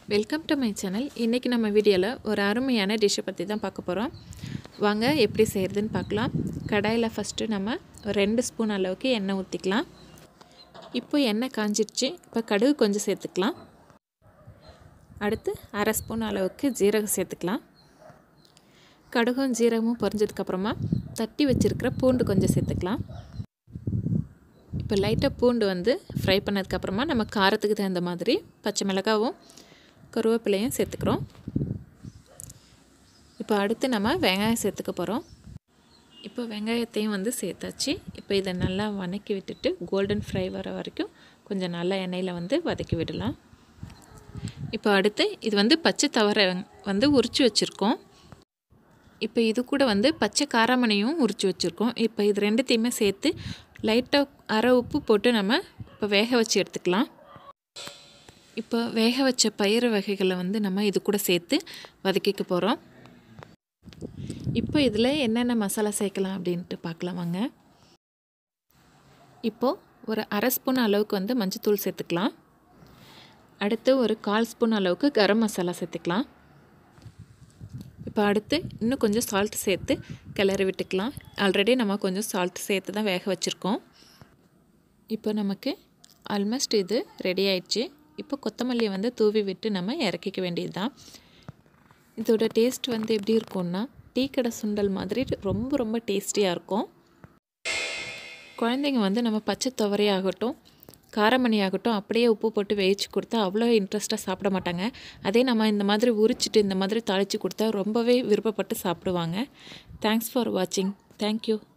welcome to my channel இன்றைக்கி நம்ம வீடியோவில் ஒரு அருமையான டிஷ்ஷை பற்றி தான் பார்க்க போகிறோம் வாங்க எப்படி செய்கிறதுன்னு பார்க்கலாம் கடாயில் ஃபஸ்ட்டு நம்ம ஒரு ரெண்டு ஸ்பூன் அளவுக்கு எண்ணெய் ஊற்றிக்கலாம் இப்போ எண்ணெய் காஞ்சிடுச்சு இப்போ கடுகு கொஞ்சம் சேர்த்துக்கலாம் அடுத்து அரை ஸ்பூன் அளவுக்கு ஜீரகம் சேர்த்துக்கலாம் கடுகும் ஜீரகமும் பொரிஞ்சதுக்கப்புறமா தட்டி வச்சுருக்கிற பூண்டு கொஞ்சம் சேர்த்துக்கலாம் இப்போ லைட்டாக பூண்டு வந்து ஃப்ரை பண்ணதுக்கப்புறமா நம்ம காரத்துக்கு தகுந்த மாதிரி பச்சை மிளகாவும் கருவேப்பிலையும் சேர்த்துக்கிறோம் இப்போ அடுத்து நம்ம வெங்காயம் சேர்த்துக்க போகிறோம் இப்போ வெங்காயத்தையும் வந்து சேர்த்தாச்சு இப்போ இதை நல்லா வதக்கி விட்டுட்டு கோல்டன் ஃப்ரை வர வரைக்கும் கொஞ்சம் நல்லா எண்ணெயில் வந்து வதக்கி விடலாம் இப்போ அடுத்து இது வந்து பச்சை தவறை வந்து உரித்து வச்சுருக்கோம் இப்போ இது கூட வந்து பச்சை காராமணியும் உரித்து வச்சுருக்கோம் இப்போ இது ரெண்டுத்தையுமே சேர்த்து லைட்டாக அரை உப்பு போட்டு நம்ம இப்போ வேக வச்சு எடுத்துக்கலாம் இப்போ வேக வச்ச பயிறு வகைகளை வந்து நம்ம இது கூட சேர்த்து வதக்கிக்க போகிறோம் இப்போ இதில் என்னென்ன மசாலா சேர்க்கலாம் அப்படின்ட்டு பார்க்கலாம் வாங்க இப்போது ஒரு அரை ஸ்பூன் அளவுக்கு வந்து மஞ்சத்தூள் சேர்த்துக்கலாம் அடுத்து ஒரு கால் ஸ்பூன் அளவுக்கு கரம் மசாலா சேர்த்துக்கலாம் இப்போ அடுத்து இன்னும் கொஞ்சம் சால்ட் சேர்த்து கிளறி விட்டுக்கலாம் ஆல்ரெடி நம்ம கொஞ்சம் சால்ட் சேர்த்து தான் வேக வச்சுருக்கோம் இப்போ நமக்கு ஆல்மோஸ்ட் இது ரெடி ஆயிடுச்சு இப்போ கொத்தமல்லியை வந்து தூவி விட்டு நம்ம இறக்கிக்க வேண்டியது தான் இதோட டேஸ்ட் வந்து எப்படி இருக்கும்னா டீ கடை சுண்டல் மாதிரி ரொம்ப ரொம்ப டேஸ்டியாக இருக்கும் குழந்தைங்க வந்து நம்ம பச்சை துவரையாகட்டும் காரமணி ஆகட்டும் அப்படியே உப்பு போட்டு வேவிச்சு கொடுத்தா அவ்வளோ இன்ட்ரெஸ்ட்டாக சாப்பிட மாட்டாங்க அதே நம்ம இந்த மாதிரி உரிச்சிட்டு இந்த மாதிரி தாளித்து கொடுத்தா ரொம்பவே விருப்பப்பட்டு சாப்பிடுவாங்க தேங்க்ஸ் ஃபார் வாட்சிங் தேங்க்யூ